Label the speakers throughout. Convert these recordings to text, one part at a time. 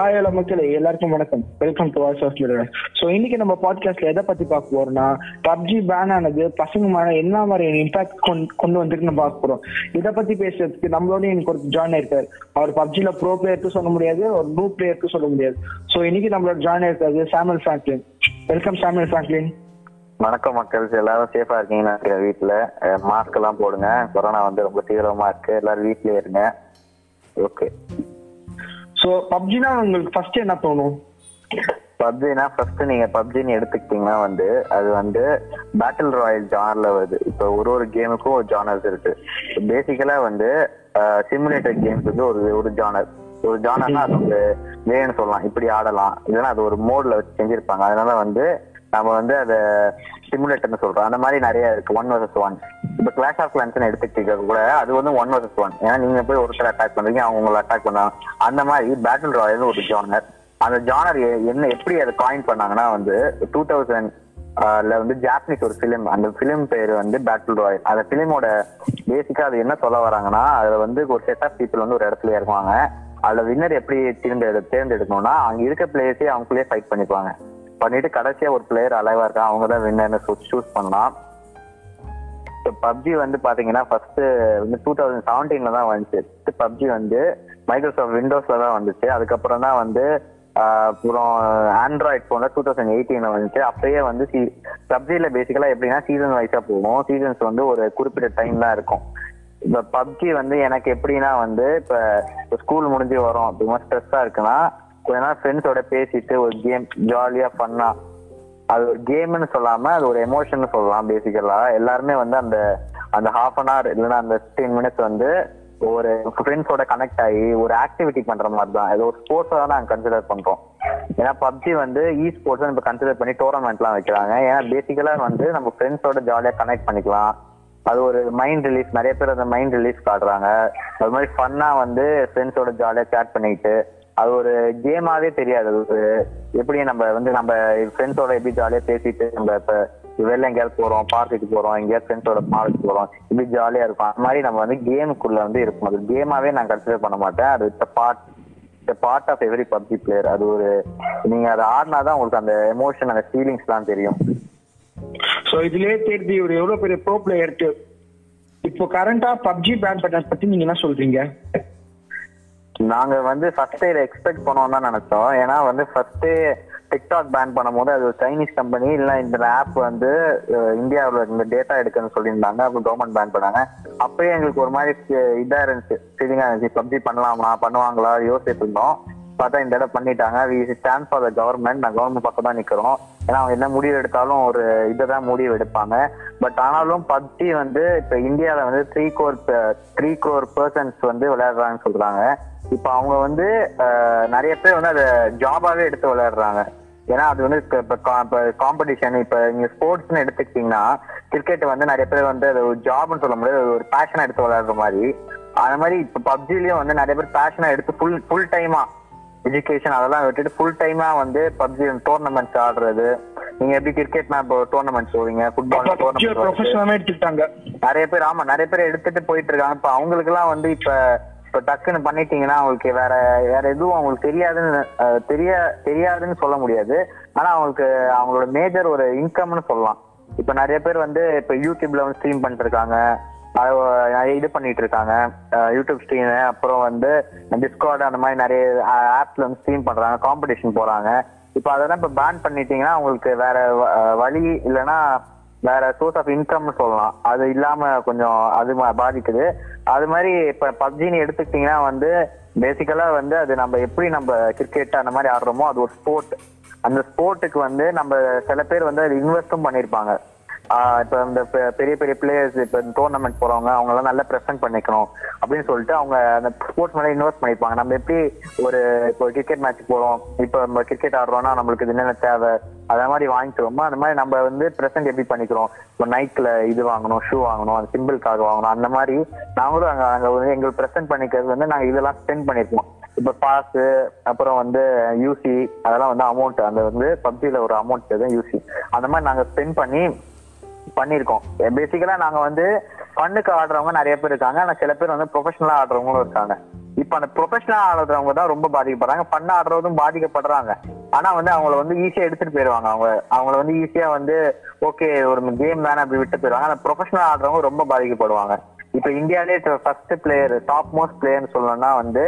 Speaker 1: hi hello மக்களே எல்லாருக்கும் வணக்கம் welcome to voice of leader so இன்னைக்கு நம்ம பாட்காஸ்ட்ல எதை பத்தி பார்க்க போறோம்னா பப்ஜி பேன் ஆனது பசங்க மேல என்ன மாதிரி இம்பாக்ட் கொண்டு வந்திருக்குன்னு பார்க்க போறோம் இதை பத்தி பேசுறதுக்கு நம்மளோட எனக்கு ஒரு ஜாயின் இருக்காரு அவர் பப்ஜில ப்ரோ பிளேயருக்கு சொல்ல முடியாது ஒரு ப்ளூ பிளேயருக்கு சொல்ல முடியாது ஸோ இன்னைக்கு நம்மளோட ஜாயின் இருக்காரு Samuel Franklin welcome Samuel Franklin
Speaker 2: வணக்கம் மக்கள் எல்லாரும் சேஃபா இருக்கீங்கன்னு நினைக்கிறேன் வீட்டுல மாஸ்க் எல்லாம் போடுங்க கொரோனா வந்து ரொம்ப தீவிரமா இருக்கு எல்லாரும் வீட்லயே இருங்க ஓகே
Speaker 1: ஸோ பப்ஜினா உங்களுக்கு ஃபர்ஸ்ட் என்ன தோணும்
Speaker 2: பப்ஜினா ஃபர்ஸ்ட் நீங்க பப்ஜின்னு எடுத்துக்கிட்டீங்கன்னா வந்து அது வந்து பேட்டில் ராயல் ஜானர்ல வருது இப்போ ஒரு ஒரு கேமுக்கும் ஒரு ஜானர்ஸ் இருக்கு பேசிக்கலா வந்து சிமுலேட்டர் கேம்ஸுக்கு ஒரு ஒரு ஜானர் ஒரு ஜானர்னா அது ஒரு வேன்னு சொல்லலாம் இப்படி ஆடலாம் இல்லைன்னா அது ஒரு மோட்ல வச்சு செஞ்சிருப்பாங்க அதனால வந்து நம்ம வந்து அதை சிமுலேட்டர்னு சொல்றோம் அந்த மாதிரி நிறைய இருக்கு ஒன் வர்சஸ் ஒன் இப்போ கிளாஷ் ஆஃப் கிளான்ஸ் எடுத்துக்கிட்ட கூட அது வந்து ஒன் வர்சஸ் ஒன் ஏன்னா நீங்க போய் ஒருத்தர் அட்டாக் பண்றீங்க அவங்க உங்களை அட்டாக் பண்ணாங்க அந்த மாதிரி பேட்டில் ராயல் ஒரு ஜானர் அந்த ஜானர் என்ன எப்படி அதை காயின் பண்ணாங்கன்னா வந்து டூ தௌசண்ட் வந்து ஜாப்பனீஸ் ஒரு ஃபிலிம் அந்த ஃபிலிம் பேர் வந்து பேட்டில் ராயல் அந்த ஃபிலிமோட பேசிக்கா அது என்ன சொல்ல வராங்கன்னா அதுல வந்து ஒரு செட் ஆஃப் பீப்புள் வந்து ஒரு இடத்துல இறங்குவாங்க அதுல வின்னர் எப்படி தேர்ந்தெடு தேர்ந்தெடுக்கணும்னா அங்க இருக்க பிளேயர்ஸே அவங்களே ஃபைட் பண்ணிக்குவாங்க பண்ணிட்டு கடைசியா ஒரு பிளேயர் அலைவா இருக்கான் அவங்க தான் வின்னர்னு சூஸ் பண்ணலாம் இப்போ பப்ஜி வந்து பாத்தீங்கன்னா ஃபர்ஸ்ட் வந்து டூ தௌசண்ட் செவன்டீன்ல தான் வந்துச்சு பப்ஜி வந்து மைக்ரோசாஃப்ட் விண்டோஸ்ல தான் வந்துச்சு அதுக்கப்புறம் தான் வந்து அப்புறம் ஆண்ட்ராய்ட் போன்ல டூ தௌசண்ட் எயிட்டீன்ல வந்துச்சு அப்பயே வந்து சி பப்ஜில பேசிக்கலா எப்படின்னா சீசன் வைஸா போகும் சீசன்ஸ் வந்து ஒரு குறிப்பிட்ட டைம் தான் இருக்கும் இப்ப பப்ஜி வந்து எனக்கு எப்படின்னா வந்து இப்ப ஸ்கூல் முடிஞ்சு வரும் ரொம்ப ஸ்ட்ரெஸ்ஸா இருக்குன்னா கொஞ்ச நாள் ஃப்ரெண்ட்ஸோட பேசிட்டு ஒரு கேம் ஜாலியா ஃபன்னா அது ஒரு கேம்னு சொல்லாம அது ஒரு எமோஷன் சொல்லலாம் பேசிக்கலா எல்லாருமே வந்து அந்த அந்த ஹாஃப் அன் ஹவர் இல்லைன்னா அந்த ஃபிஃப்டீன் மினிட்ஸ் வந்து ஒரு ஃப்ரெண்ட்ஸோட கனெக்ட் ஆகி ஒரு ஆக்டிவிட்டி பண்ற மாதிரி தான் இது ஒரு ஸ்போர்ட்ஸா தான் நாங்கள் கன்சிடர் பண்றோம் ஏன்னா பப்ஜி வந்து இ ஸ்போர்ட்ஸ் இப்போ கன்சிடர் பண்ணி டோர்னமெண்ட்லாம் வைக்கிறாங்க ஏன்னா பேசிக்கலா வந்து நம்ம ஃப்ரெண்ட்ஸோட ஜாலியா கனெக்ட் பண்ணிக்கலாம் அது ஒரு மைண்ட் ரிலீஃப் நிறைய பேர் அந்த மைண்ட் ரிலீஃப் காட்டுறாங்க அது மாதிரி ஃபன்னா வந்து ஃப்ரெண்ட்ஸோட ஜாலியா சேட் பண்ணிக்கிட்டு அது ஒரு கேமாவே தெரியாது அது ஒரு எப்படி நம்ம வந்து நம்ம ஃப்ரெண்ட்ஸோட எப்படி ஜாலியா பேசிட்டு நம்ம இப்ப வெளில எங்கேயாவது போறோம் பார்க்குக்கு போறோம் எங்கேயாவது ஃப்ரெண்ட்ஸோட மாலுக்கு போறோம் இப்படி ஜாலியா இருக்கும் அந்த மாதிரி நம்ம வந்து கேமுக்குள்ள வந்து இருக்கும் அது கேமாவே நான் கன்சிடர் பண்ண மாட்டேன் அது part part of every PUBG player அது ஒரு நீங்க அதை ஆடினாதான் உங்களுக்கு அந்த எமோஷன் அந்த ஃபீலிங்ஸ் எல்லாம் தெரியும்
Speaker 1: ஸோ இதுலயே தெரிஞ்சு இவர் எவ்வளவு பெரிய ப்ரோ பிளேயருக்கு இப்போ கரண்டா பப்ஜி பேன் பண்ண பத்தி நீங்க என்ன சொல்றீங்க
Speaker 2: நாங்க வந்து ஃபர்ஸ்ட் இதை எக்ஸ்பெக்ட் பண்ணோம் தான் நினைச்சோம் ஏன்னா வந்து ஃபர்ஸ்ட் டிக்டாக் பேன் பண்ணும்போது அது ஒரு சைனீஸ் கம்பெனி இல்ல இந்த ஆப் வந்து இந்தியாவில் இந்த டேட்டா எடுக்கணும்னு சொல்லியிருந்தாங்க அப்போ கவர்மெண்ட் பேன் பண்ணாங்க அப்பயே எங்களுக்கு ஒரு மாதிரி இதா இருந்துச்சு ஃபீலிங்கா இருந்துச்சு பப்ஜி பண்ணலாமா பண்ணுவாங்களா யோசிச்சுட்டு இருந்தோம் பார்த்தா இந்த இடம் பண்ணிட்டாங்க we stand for the government நான் கவர்மெண்ட் பக்கம் தான் நிக்கிறோம் ஏன்னா அவங்க என்ன முடிவு எடுத்தாலும் ஒரு இதை தான் முடிவு எடுப்பாங்க பட் ஆனாலும் பப்ஜி வந்து இப்ப இந்தியாவில் வந்து three crore three crore persons வந்து விளையாடுறாங்கன்னு சொல்றாங்க இப்போ அவங்க வந்து நிறைய பேர் வந்து அதை ஜாபாவே எடுத்து விளையாடுறாங்க ஏன்னா அது வந்து இப்போ காம்படிஷன் இப்போ நீங்க ஸ்போர்ட்ஸ்னு எடுத்துக்கிட்டீங்கன்னா கிரிக்கெட் வந்து நிறைய பேர் வந்து அது ஒரு ஜாப்னு சொல்ல முடியாது ஒரு பேஷனா எடுத்து விளையாடுற மாதிரி அந்த மாதிரி இப்போ பப்ஜிலயும் வந்து நிறைய பேர் பேஷனா எடுத்து ஃபுல் ஃபுல் டைமா எஜுகேஷன் அதெல்லாம் விட்டுட்டு ஃபுல் டைமா வந்து பப்ஜி டோர்னமெண்ட்ஸ் ஆடுறது நீங்க எப்படி கிரிக்கெட்னா இப்போ டோர்னமெண்ட்ஸ் போவீங்க ஃபுட்பால்
Speaker 1: ப்ரொஃபஷனலாவே எடுத்துட்டாங்க
Speaker 2: நிறைய பேர் ஆமா நிறைய பேர் எடுத்துட்டு போயிட்டு இருக்காங்க இப்ப அவங்களுக்கு எல்லாம் வந்து இப்ப இப்ப டக்குன்னு பண்ணிட்டீங்கன்னா அவங்களுக்கு வேற வேற எதுவும் அவங்களுக்கு தெரியாதுன்னு தெரிய தெரியாதுன்னு சொல்ல முடியாது ஆனா அவங்களுக்கு அவங்களோட மேஜர் ஒரு இன்கம்னு சொல்லலாம் இப்ப நிறைய பேர் வந்து இப்ப யூடியூப்ல வந்து ஸ்ட்ரீம் பண்ணிட்டு இருக்காங்க நிறைய இது பண்ணிட்டு இருக்காங்க யூடியூப் ஸ்ட்ரீம் அப்புறம் வந்து டிஸ்கார்ட் அந்த மாதிரி நிறைய ஆப்ஸ்ல வந்து ஸ்ட்ரீம் பண்றாங்க காம்படிஷன் போறாங்க இப்ப அதெல்லாம் இப்ப பேன் பண்ணிட்டீங்கன்னா உங்களுக்கு வேற வழி இல்லைன்னா வேற சோர்ஸ் ஆஃப் இன்கம்னு சொல்லலாம் அது இல்லாம கொஞ்சம் அது பாதிக்குது அது மாதிரி இப்ப பப்ஜின்னு எடுத்துக்கிட்டீங்கன்னா வந்து பேசிக்கலா வந்து அது நம்ம எப்படி நம்ம கிரிக்கெட் அந்த மாதிரி ஆடுறோமோ அது ஒரு ஸ்போர்ட் அந்த ஸ்போர்ட்டுக்கு வந்து நம்ம சில பேர் வந்து அது இன்வெஸ்டும் பண்ணிருப்பாங்க இப்ப இந்த பெரிய பெரிய பிளேயர்ஸ் இப்ப டோர்னமெண்ட் போறவங்க அவங்க எல்லாம் நல்லா ப்ரெசென்ட் பண்ணிக்கணும் அப்படின்னு சொல்லிட்டு அவங்க அந்த ஸ்போர்ட்ஸ் மேலே இன்வெஸ்ட் பண்ணிருப்பாங்க நம்ம எப்படி ஒரு இப்போ கிரிக்கெட் மேட்ச் போறோம் இப்போ நம்ம கிரிக்கெட் ஆடுறோம்னா நம்மளுக்கு இது என்னென்ன தேவை அதே மாதிரி வாங்கிக்கிறோமோ அந்த மாதிரி நம்ம வந்து ப்ரெசென்ட் எப்படி பண்ணிக்கிறோம் இப்போ நைட்ல இது வாங்கணும் ஷூ வாங்கணும் அந்த சிம்பிள்காக வாங்கணும் அந்த மாதிரி நாங்களும் அங்க அங்க வந்து எங்களுக்கு ப்ரெசென்ட் பண்ணிக்கிறது வந்து நாங்க இதெல்லாம் ஸ்பெண்ட் பண்ணிருக்கோம் இப்ப பாஸ் அப்புறம் வந்து யூசி அதெல்லாம் வந்து அமௌண்ட் அந்த வந்து பப்ஜில ஒரு அமௌண்ட் எதுவும் யூசி அந்த மாதிரி நாங்க ஸ்பெண்ட் பண்ணி பண்ணியிருக்கோம் பேசிக்கலா நாங்க வந்து ஃபண்ணுக்கு ஆடுறவங்க நிறைய பேர் இருக்காங்க ஆனா சில பேர் வந்து ப்ரொஃபஷனலா ஆடுறவங்களும் இருக்காங்க இப்ப அந்த ப்ரொஃபஷனல் ஆடுறவங்க தான் ரொம்ப பாதிக்கப்படுறாங்க பண்ண ஆடுறதும் பாதிக்கப்படுறாங்க ஆனா வந்து அவங்கள வந்து ஈஸியா எடுத்துட்டு போயிருவாங்க அவங்க அவங்கள வந்து ஈஸியா வந்து ஓகே ஒரு கேம் தானே அப்படி விட்டு போயிருவாங்க ஆனா ப்ரொஃபஷனல் ஆடுறவங்க ரொம்ப பாதிக்கப்படுவாங்க இப்ப இந்தியாலே ஃபர்ஸ்ட் பிளேயர் டாப் மோஸ்ட் பிளேயர்னு சொல்லணும்னா வந்து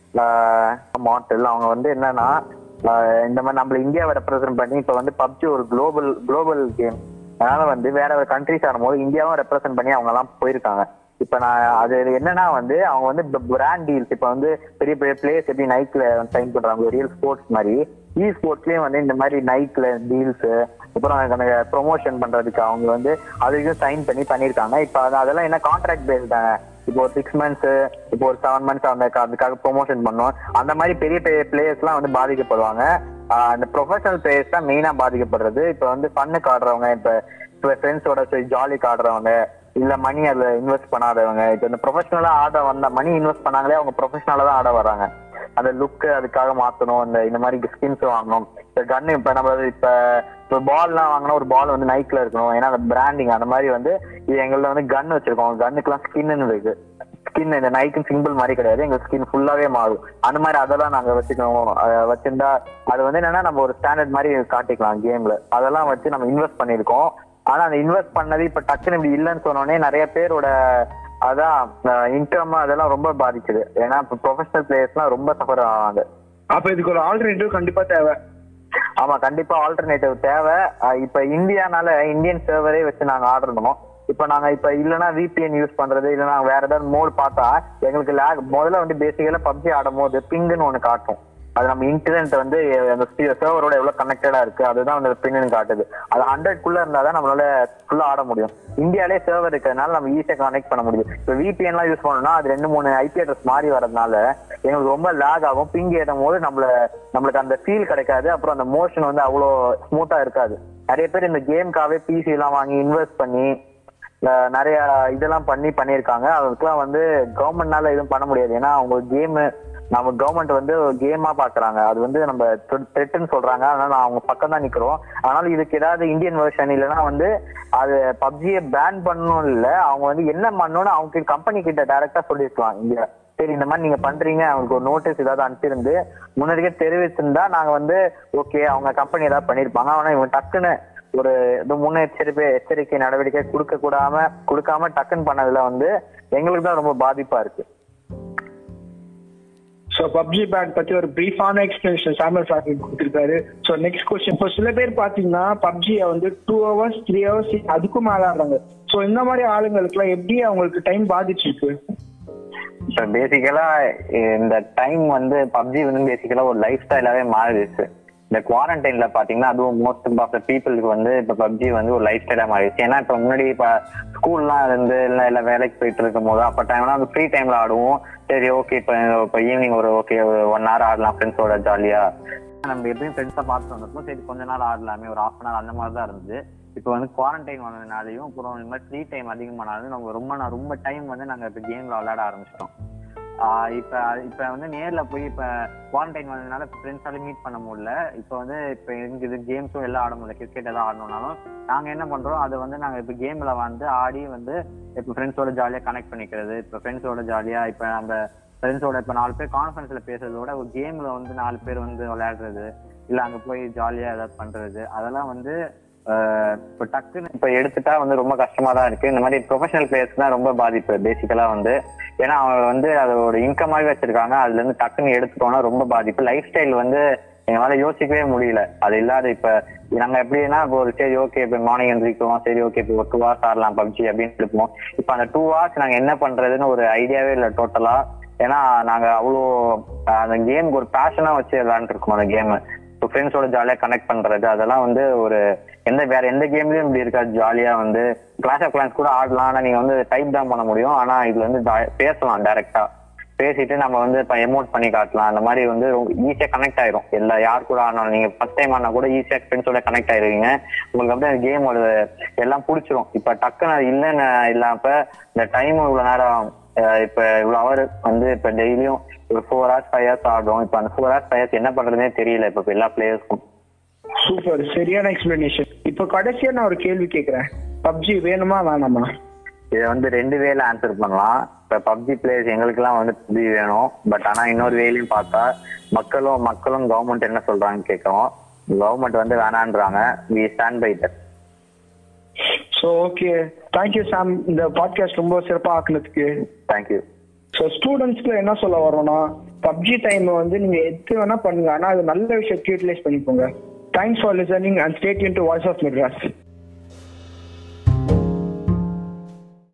Speaker 2: மாட்டல் அவங்க வந்து என்னன்னா ஆஹ் இந்த மாதிரி நம்மள இந்தியாவை ரெப்ரசென்ட் பண்ணி இப்ப வந்து பப்ஜி ஒரு குளோபல் குளோபல் கேம் அதனால வந்து வேற வேற கண்ட்ரிஸ் ஆடும்போது இந்தியாவும் ரெப்ரசென்ட் பண்ணி அவங்க எல்லாம் போயிருக்காங்க இப்ப நான் அது என்னன்னா வந்து அவங்க வந்து பிராண்ட் டீல்ஸ் இப்ப வந்து பெரிய பெரிய பிளேயர்ஸ் எப்படி நைக்ல சைன் பண்றாங்க ரியல் ஸ்போர்ட்ஸ் மாதிரி இ ஸ்போர்ட்ஸ்லயும் வந்து இந்த மாதிரி நைக்ல டீல்ஸ் அப்புறம் ப்ரொமோஷன் பண்றதுக்கு அவங்க வந்து அதுக்கும் சைன் பண்ணி பண்ணிருக்காங்க இப்ப அது- அதெல்லாம் என்ன கான்ட்ராக்ட் பேஸ் தாங்க இப்போ ஒரு சிக்ஸ் மந்த்ஸ் இப்போ ஒரு செவன் மந்த்ஸ் அந்த அதுக்காக ப்ரொமோஷன் பண்ணுவோம் அந்த மாதிரி பெரிய பெரிய பிளேயர்ஸ் எல்லாம் வந்து பாதிக்கப்படுவாங்க ஆஹ் அந்த ப்ரொஃபஷனல் பிளேயர்ஸ் தான் மெயினா பாதிக்கப்படுறது இப்ப வந்து பண்ணுக்கு ஆடுறவங்க இப்ப இப்ப ஃப்ரெண்ட்ஸோட ஜாலிக்கு ஆடுறவங்க இல்ல மணி அதுல இன்வெஸ்ட் பண்ணாதவங்க இப்ப இந்த ப்ரொஃபஷனலா ஆட வந்த மணி இன்வெஸ்ட் பண்ணாங்களே அவங்க ப்ரொஃபஷனலா தான் ஆட வராங்க அந்த லுக் அதுக்காக மாத்தணும் இந்த இந்த மாதிரி ஸ்கின்ஸ் வாங்கணும் இப்ப கன் இப்ப நம்ம இப்ப இப்ப பால்லாம் வாங்கினா ஒரு பால் வந்து நைக்ல இருக்கணும் ஏன்னா அந்த பிராண்டிங் அந்த மாதிரி வந்து இது எங்கள்ட்ட வந்து கன் வச்சிருக்கோம் கன்னுக்குலாம் ஸ்கின்னு இருக்கு ஸ்கின் இந்த நைக்கும் சிம்பிள் மாதிரி கிடையாது எங்க ஸ்கின் ஃபுல்லாவே மாறும் அந்த மாதிரி அதெல்லாம் நாங்க வச்சுக்கணும் அஹ் வச்சிருந்தா அது வந்து என்னன்னா நம்ம ஒரு ஸ்டாண்டர்ட் மாதிரி காட்டிக்கலாம் கேம்ல அதெல்லாம் வச்சு நம்ம இன்வெஸ்ட் பண்ணிருக்கோம் ஆனா அந்த இன்வெஸ்ட் பண்ணது இப்ப டக்குன்னு இப்படி இல்லைன்னு சொன்னோடனே நிறைய பேரோட அதான் இன்கம் அதெல்லாம் ரொம்ப பாதிக்குது ஏன்னா இப்ப ப்ரொஃபஷனல் பிளேயர்ஸ்லாம் ரொம்ப சஃபர் ஆவாங்க
Speaker 1: அப்ப இதுக்கு ஒரு ஆல்டர்னேட்டிவ் கண்டிப்பா தேவை
Speaker 2: ஆமா கண்டிப்பா ஆல்டர்னேட்டிவ் தேவை அஹ் இப்ப இந்தியானால இந்தியன் சர்வரே வச்சு நாங்க ஆர்டர் பண்ணோம் இப்ப நாங்க இப்ப இல்லனா விபிஎன் யூஸ் பண்றது இல்லனா வேற ஏதாவது மோட் பார்த்தா எங்களுக்கு லேக் முதல்ல வந்து பேசிக்கலா பப்ஜி ஆடும் போது பிங்குன்னு ஒண்ணு காட்டும் அது நம்ம இன்டர்நெட் வந்து அந்த சர்வரோட எவ்வளவு கனெக்டடா இருக்கு அதுதான் வந்து பின்னு காட்டுது அது ஹண்ட்ரட் குள்ள இருந்தாதான் நம்மளால ஃபுல்லா ஆட முடியும் இந்தியாலே சர்வர் இருக்கிறதுனால நம்ம ஈஸியா கனெக்ட் பண்ண முடியும் இப்ப VPN எல்லாம் யூஸ் பண்ணோம்னா அது ரெண்டு மூணு ஐபி அட்ரஸ் மாறி வரதுனால எங்களுக்கு ரொம்ப லேக் ஆகும் பிங் ஏறும் போது நம்மள நம்மளுக்கு அந்த ஃபீல் கிடைக்காது அப்புறம் அந்த மோஷன் வந்து அவ்வளோ ஸ்மூத்தா இருக்காது நிறைய பேர் இந்த கேம்காவே பிசி எல்லாம் வாங்கி இன்வெஸ்ட் பண்ணி அஹ் நிறைய இதெல்லாம் பண்ணி பண்ணியிருக்காங்க அதுக்கெல்லாம் வந்து கவர்மெண்ட்னால எதுவும் பண்ண முடியாது ஏன்னா அவங்க கேம் நம்ம கவர்மெண்ட் வந்து கேமா பாக்குறாங்க அது வந்து நம்ம த்ரெட்டுன்னு சொல்றாங்க அதனால அவங்க பக்கம் தான் நிக்கிறோம் அதனால இதுக்கு ஏதாவது இந்தியன் வெர்ஷன் இல்லைன்னா வந்து அது பப்ஜியை பேன் பண்ணணும் இல்ல அவங்க வந்து என்ன பண்ணணும்னு அவங்க கம்பெனி கிட்ட டைரக்டா சொல்லிருக்கலாம் இந்தியா சரி இந்த மாதிரி நீங்க பண்றீங்க அவங்களுக்கு ஒரு நோட்டீஸ் ஏதாவது அனுப்பிச்சிருந்து முன்னாடியே தெரிவிச்சிருந்தா நாங்க வந்து ஓகே அவங்க கம்பெனி ஏதாவது பண்ணிருப்பாங்க ஆனா இவங்க டக்குன்னு ஒரு இது முன்னெச்சரிக்கை எச்சரிக்கை நடவடிக்கை கொடுக்க கூடாம கொடுக்காம டக்குன்னு பண்ணதுல வந்து எங்களுக்கு தான் ரொம்ப பாதிப்பா இருக்கு
Speaker 1: ஸோ பப்ஜி பேன் பத்தி ஒரு பிரீஃபான எக்ஸ்பிளேஷன் சாமல் சார் கொடுத்துருக்காரு ஸோ நெக்ஸ்ட் கொஸ்டின் இப்போ சில பேர் பார்த்தீங்கன்னா பப்ஜியை வந்து டூ ஹவர்ஸ் த்ரீ ஹவர்ஸ் அதுக்கும் மேல ஆடுறாங்க ஸோ இந்த மாதிரி ஆளுங்களுக்குலாம் எப்படி அவங்களுக்கு டைம் பாதிச்சிருக்கு
Speaker 2: இப்போ பேசிக்கலா இந்த டைம் வந்து பப்ஜி வந்து பேசிக்கலா ஒரு லைஃப் ஸ்டைலாவே மாறிடுச்சு இந்த குவாரண்டைன்ல பாத்தீங்கன்னா அதுவும் மோஸ்ட் ஆஃப் த பீப்புளுக்கு வந்து இப்ப பப்ஜி வந்து ஒரு லைஃப் ஸ்டைலா மாறிடுச்சு ஏன்னா இப்ப முன்னாடி இப்ப ஸ்கூல்லாம் இருந்து இல்ல இல்ல வேலைக்கு போயிட்டு இருக்கும் போது அப்ப டைம்லாம் வந்து ஃப்ரீ டைம்ல ஆடுவோம் சரி ஓகே இப்ப இப்ப ஈவினிங் ஒரு ஓகே ஒரு ஒன் ஹவர் ஆடலாம் ஃப்ரெண்ட்ஸோட ஜாலியா நம்ம எப்பயும் ஃப்ரெண்ட்ஸா பார்த்து வந்தப்போ சரி கொஞ்ச நாள் ஆடலாமே ஒரு ஹாஃப் அன் ஹவர் அந்த மாதிரி தான் இருந்தது இப்போ வந்து குவாரண்டைன் வந்ததுனாலையும் அப்புறம் இந்த மாதிரி ஃப்ரீ டைம் அதிகமானாலும் நம்ம ரொம்ப நா- ரொம்ப டைம் வந்து நாங்க இப்போ கேம்ல விளையாட ஆரம்பிச்சிட்டோம் ஆஹ் இப்ப இப்ப வந்து நேர்ல போய் இப்ப குவாரண்டைன் வந்ததுனால ஃப்ரெண்ட்ஸால மீட் பண்ண முடியல இப்ப வந்து இப்ப எங்க இது கேம்ஸும் எல்லாம் ஆட முடியல கிரிக்கெட் எல்லாம் ஆடணும்னாலும் நாங்க என்ன பண்றோம் அதை வந்து நாங்க இப்ப கேம்ல வந்து ஆடி வந்து இப்ப ஃப்ரெண்ட்ஸோட ஜாலியா கனெக்ட் பண்ணிக்கிறது இப்ப ஃப்ரெண்ட்ஸோட ஜாலியா இப்ப நம்ம ஃப்ரெண்ட்ஸோட இப்ப நாலு பேர் கான்ஃபரன்ஸ்ல பேசுறதோட ஒரு கேம்ல வந்து நாலு பேர் வந்து விளையாடுறது இல்ல அங்க போய் ஜாலியா ஏதாவது பண்றது அதெல்லாம் வந்து ஆஹ் இப்ப டக்குன்னு இப்ப எடுத்துட்டா வந்து ரொம்ப கஷ்டமா தான் இருக்கு இந்த மாதிரி ப்ரொஃபஷனல் பிளேயர்ஸ் தான் ரொம்ப பாதிப்பு பேசிக்கலா வந்து ஏன்னா அவங்க வந்து அதை ஒரு இன்கமாவே வச்சிருக்காங்க அதுல இருந்து டக்குன்னு எடுத்துட்டோம்னா ரொம்ப பாதிப்பு லைஃப் ஸ்டைல் வந்து எங்களால யோசிக்கவே முடியல அது இல்லாத இப்ப நாங்க எப்படின்னா இப்போ ஒரு சரி ஓகே இப்ப மார்னிங் எழுந்திரிக்கிறோம் சரி ஓகே இப்போ ஒரு டூ ஹவர்ஸ் ஆடலாம் பப்ஜி அப்படின்னு இருப்போம் இப்ப அந்த டூ ஹவர்ஸ் நாங்க என்ன பண்றதுன்னு ஒரு ஐடியாவே இல்லை டோட்டலா ஏன்னா நாங்க அவ்வளோ ஆஹ் அந்த கேமுக்கு ஒரு பேஷனா வச்சு விளையாண்டுருக்கோம் அந்த கேம் இப்போ ஃப்ரெண்ட்ஸோட ஜாலியா கனெக்ட் பண்றது அதெல்லாம் வந்து ஒரு எந்த வேற எந்த கேம்லயும் இப்படி இருக்காது ஜாலியா வந்து கிளாஸ் ஆஃப் கிளான்ஸ் கூட ஆடலாம் ஆனா நீங்க வந்து டைப் தான் பண்ண முடியும் ஆனா இதுல வந்து ஜா- பேசலாம் டைரக்டா பேசிட்டு நம்ம வந்து இப்போ எமோட் பண்ணி காட்டலாம் அந்த மாதிரி வந்து ஈஸியா கனெக்ட் ஆயிரும் எல்லா யார் கூட ஆனாலும் நீங்க ஃபர்ஸ்ட் டைம் ஆனா கூட ஈஸியா ஃப்ரெண்ட்ஸோட கனெக்ட் ஆயிருவீங்க உங்களுக்கு அப்படியே அந்த கேமோட எல்லாம் பிடிச்சிரும் இப்ப டக்குன்னு அது இல்லைன்னு இல்லாம இந்த டைம் இவ்வளவு நேரம் அஹ் இப்ப இவ்வளவு ஹவர் வந்து இப்ப டெய்லியும் ஒரு ஃபோர் ஹவர்ஸ் ஃபைவ் ஹவர்ஸ் ஆடுறோம் இப்ப அந்த ஃபோர் ஹவர்ஸ் ஃபைவ் ஹவர்ஸ் என்ன பண்றதுனே தெரியல இப்ப எல்லா பிளேயர்ஸ்க்கும்
Speaker 1: சூப்பர் சரியான எக்ஸ்பிளனேஷன் இப்போ கடைசியா நான் ஒரு கேள்வி கேட்கிறேன் பப்ஜி வேணுமா வேணாமா
Speaker 2: இதை வந்து ரெண்டு வேல ஆன்சர் பண்ணலாம் இப்ப பப்ஜி பிளேயர்ஸ் எங்களுக்கெல்லாம் வந்து பப்ஜி வேணும் பட் ஆனா இன்னொரு வேலையும் பார்த்தா மக்களும் மக்களும் கவர்மெண்ட் என்ன சொல்றாங்கன்னு கேட்கிறோம் கவர்மெண்ட் வந்து வேணான்றாங்க we stand by that
Speaker 1: so okay thank you Sam இந்த பாட்காஸ்ட் ரொம்ப சிறப்பாக ஆக்குனதுக்கு
Speaker 2: தேங்க்யூ
Speaker 1: ஸோ ஸ்டூடெண்ட்ஸ்க்கு என்ன சொல்ல வரோம்னா பப்ஜி டைம் வந்து நீங்க எது வேணா பண்ணுங்க ஆனா அது நல்ல விஷயத்துக்கு யூட்டிலைஸ் பண்ணிக்கோங்க thanks for listening and stay இன் டு வாய்ஸ் ஆஃப் மெட்ராஸ்